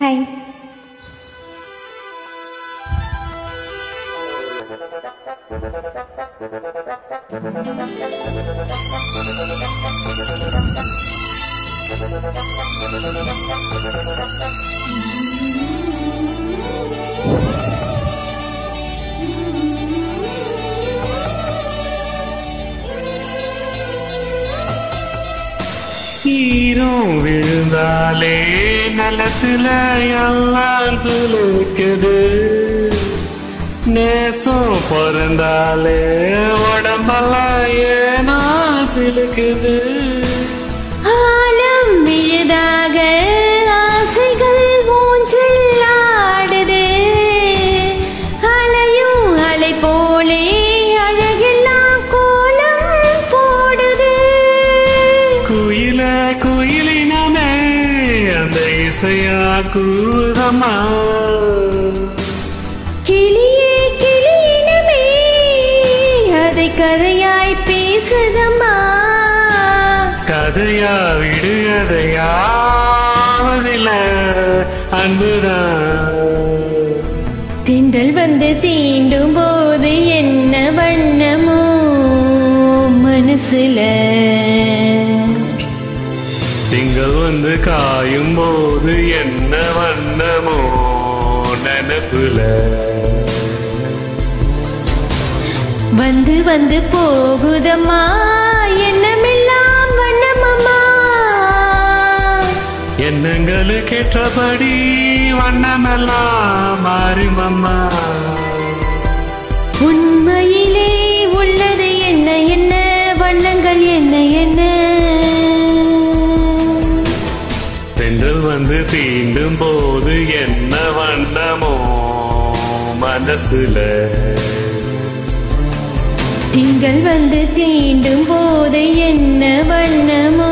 hi ஈரம் விழுந்தாலே நிலத்துல எல்லாம் துளுக்குது நேசம் பிறந்தாலே உடம்பெல்லாம் ஏனோ சிலுக்குது ஆழம் விழுதாக ஆசைகள் ஊஞ்சல் ஆடுது அலையும் அலை போலே அழகெல்லாம் கோலம் போடுது குயில குயிலினமே அந்த இசையா கூதமா கிளியே கிளியினமே அதை கதையாய் பேசுதம்மா கதையா விடுகதையாவதில்ல அன்புதான் திண்டல் வந்து தீண்டும் போது என்ன வண்ணமோ மனசுல திங்கள் வந்து காயும் போது என்ன வண்ணமோ நினப்புல வந்து வந்து போகுதம்மா எண்ணமெல்லாம் வண்ணமம்மா எண்ணங்களுக்கு ஏற்றபடி வண்ணமெல்லாம் மாறுமம்மா உண்மையிலே உள்ளது என்ன என்ன வண்ணங்கள் என்ன என்ன தென்றல் வந்து தீண்டும் போது என்ன வண்ணமோ மனசுல திங்கள் வந்து தீண்டும் போது என்ன வண்ணமோ